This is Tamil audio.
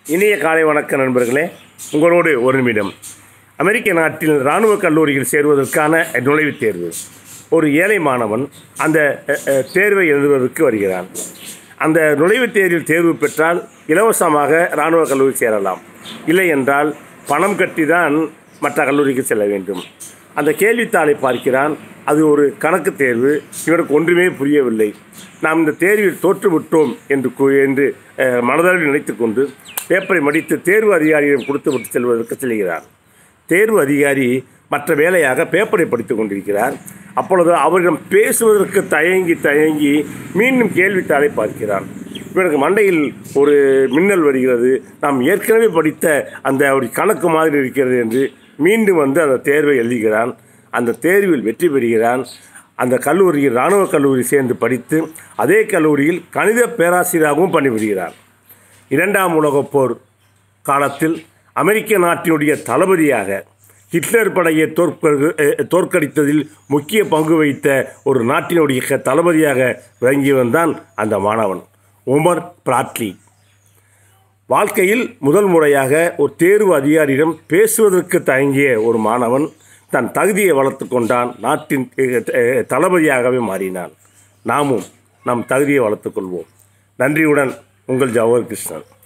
இனிய காலை வணக்க நண்பர்களே உங்களோடு ஒரு நிமிடம் அமெரிக்க நாட்டில் இராணுவ கல்லூரியில் சேருவதற்கான நுழைவுத் தேர்வு ஒரு ஏழை மாணவன் அந்த அஹ், அஹ், தேர்வை எழுதுவதற்கு வருகிறான் அந்த நுழைவுத் தேர்வில் தேர்வு பெற்றால் இலவசமாக இராணுவ கல்லூரி சேரலாம் இல்லை என்றால் பணம் கட்டி தான் மற்ற கல்லூரிக்கு செல்ல வேண்டும் அந்த கேள்வித்தாளை பார்க்கிறான் அது ஒரு கணக்கு தேர்வு இவனுக்கு ஒன்றுமே புரியவில்லை நாம் இந்த தேர்வில் தோற்றுவிட்டோம் என்று கூ என்று அஹ், மனதளவில் நினைத்துக்கொண்டு பேப்பரை மடித்து தேர்வு அதிகாரியிடம் கொடுத்து விட்டு செல்வதற்கு செல்கிறார் தேர்வு அதிகாரி மற்ற வேலையாக பேப்பரை படித்துக் கொண்டிருக்கிறார் அப்பொழுது அவரிடம் பேசுவதற்கு தயங்கி தயங்கி மீண்டும் கேள்வித்தாளை பார்க்கிறான் இவனுக்கு மண்டையில் ஒரு மின்னல் வருகிறது நாம் ஏற்கனவே படித்த அந்த ஒரு கணக்கு மாதிரி இருக்கிறது என்று மீண்டும் வந்து அந்த தேர்வை எழுதுகிறான் அந்த தேர்வில் வெற்றி பெறுகிறான் அந்த கல்லூரியில் இராணுவ கல்லூரி சேர்ந்து படித்து அதே கல்லூரியில் கணித பேராசிரியராகவும் பணிபுரிகிறார் இரண்டாம் உலகப் போர் காலத்தில் அமெரிக்க நாட்டினுடைய தளபதியாக ஹிட்லர் படையை தோற்க அஹ், தோற்கடித்ததில் முக்கிய பங்கு வைத்த ஒரு நாட்டினுடைய க- தளபதியாக விளங்கியவன் தான் அந்த மாணவன் உமர் பிராட்லி வாழ்க்கையில் முதல் முறையாக ஒரு தேர்வு அதிகாரியிடம் பேசுவதற்கு தயங்கிய ஒரு மாணவன் தன் தகுதியை வளர்த்து கொண்டான் நாட்டின் அஹ், அஹ், தளபதியாகவே மாறினான் நாமும் நம் தகுதியை வளர்த்துக் கொள்வோம் நன்றியுடன் உங்கள் ஜவஹர் கிருஷ்ணன்